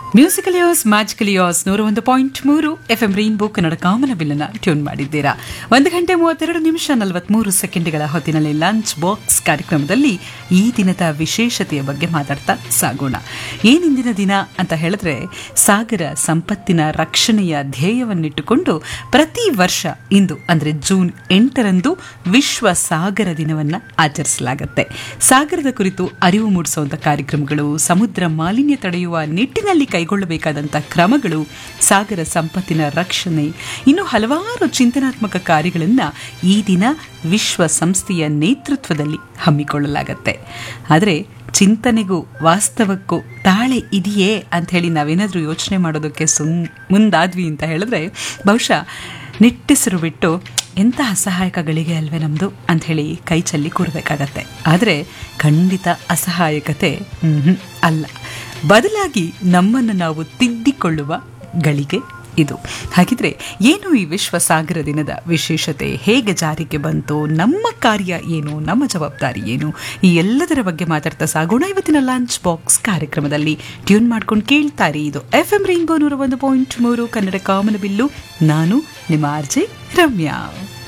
musically yours ಮ್ಯಾಜಿಕಲಿಯೋಸ್ ನೂರ ಒಂದು point ಮೂರು ಎಫ್ ಎಂ ರೈನ್ಬೋ ಕನ್ನಡ ಕಾಮನ ಬಿಲ್ಲನ್ನ ಟ್ಯೂನ್ ಮಾಡಿದ್ದೀರಾ ಒಂದು ಗಂಟೆ ಮೂವತ್ತೆರಡು ನಿಮಿಷ ನಲವತ್ಮೂರು ಸೆಕೆಂಡ್ಗಳ ಹೊತ್ತಿನಲ್ಲಿ ಲಂಚ್ ಬಾಕ್ಸ್ ಕಾರ್ಯಕ್ರಮದಲ್ಲಿ ಈ ದಿನದ ವಿಶೇಷತೆಯ ಬಗ್ಗೆ ಮಾತಾಡ್ತಾ ಸಾಗೋಣ ಏನಿಂದಿನ ದಿನ ಅಂತ ಹೇಳಿದ್ರೆ ಸಾಗರ ಸಂಪತ್ತಿನ ರಕ್ಷಣೆಯ ಧ್ಯೇಯವನ್ನಿಟ್ಟುಕೊಂಡು ಪ್ರತಿ ವರ್ಷ ಇಂದು ಅಂದ್ರೆ ಜೂನ್ ಎಂಟರಂದು ವಿಶ್ವ ಸಾಗರ ದಿನವನ್ನ ಆಚರಿಸಲಾಗುತ್ತೆ ಸಾಗರದ ಕುರಿತು ಅರಿವು ಮೂಡಿಸುವಂತ ಕಾರ್ಯಕ್ರಮಗಳು ಸಮುದ್ರ ಮಾಲಿನ್ಯ ತಡೆಯುವ ನಿಟ್ಟಿನಲ್ಲಿ ಕೈಗೊಳ್ಳಬೇಕಾದಂಥ ಕ್ರಮಗಳು ಸಾಗರ ಸಂಪತ್ತಿನ ರಕ್ಷಣೆ ಇನ್ನು ಹಲವಾರು ಚಿಂತನಾತ್ಮಕ ಕಾರ್ಯಗಳನ್ನು ಈ ದಿನ ವಿಶ್ವ ಸಂಸ್ಥೆಯ ನೇತೃತ್ವದಲ್ಲಿ ಹಮ್ಮಿಕೊಳ್ಳಲಾಗತ್ತೆ ಆದರೆ ಚಿಂತನೆಗೂ ವಾಸ್ತವಕ್ಕೂ ತಾಳೆ ಇದೆಯೇ ಅಂತ ಹೇಳಿ ನಾವೇನಾದರೂ ಯೋಚನೆ ಮಾಡೋದಕ್ಕೆ ಸುಮ್ ಮುಂದಾದ್ವಿ ಅಂತ ಹೇಳಿದ್ರೆ ಬಹುಶಃ ನಿಟ್ಟೆಸರು ಬಿಟ್ಟು ಎಂಥ ಅಸಹಾಯಕಗಳಿಗೆ ಅಲ್ವೇ ನಮ್ಮದು ಅಂಥೇಳಿ ಕೈ ಚೆಲ್ಲಿ ಕೂರಬೇಕಾಗತ್ತೆ ಆದರೆ ಖಂಡಿತ ಅಸಹಾಯಕತೆ ಮ್ಹೂ, ಅಲ್ಲ ಬದಲಾಗಿ ನಮ್ಮನ್ನು ನಾವು ತಿದ್ದಿಕೊಳ್ಳುವ ಗಳಿಗೆ ಇದು ಹಾಗಿದ್ರೆ ಏನು ಈ ವಿಶ್ವ ಸಾಗರ ದಿನದ ವಿಶೇಷತೆ ಹೇಗೆ ಜಾರಿಗೆ ಬಂತು ನಮ್ಮ ಕಾರ್ಯ ಏನು ನಮ್ಮ ಜವಾಬ್ದಾರಿ ಏನು ಈ ಎಲ್ಲದರ ಬಗ್ಗೆ ಮಾತಾಡ್ತಾ ಸಾಗೋಣ ಇವತ್ತಿನ ಲಂಚ್ ಬಾಕ್ಸ್ ಕಾರ್ಯಕ್ರಮದಲ್ಲಿ ಟ್ಯೂನ್ ಮಾಡ್ಕೊಂಡು ಕೇಳ್ತಾರೆ ಇದು ಎಫ್ ಎಂ ರೈನ್ಬೋ ನೂರ ಒಂದು ಪಾಯಿಂಟ್ ಮೂರು ಕನ್ನಡ ಕಾಮನ ಬಿಲ್ಲು ನಾನು ನಿಮ್ಮ ಆರ್ಜೆ ರಮ್ಯಾ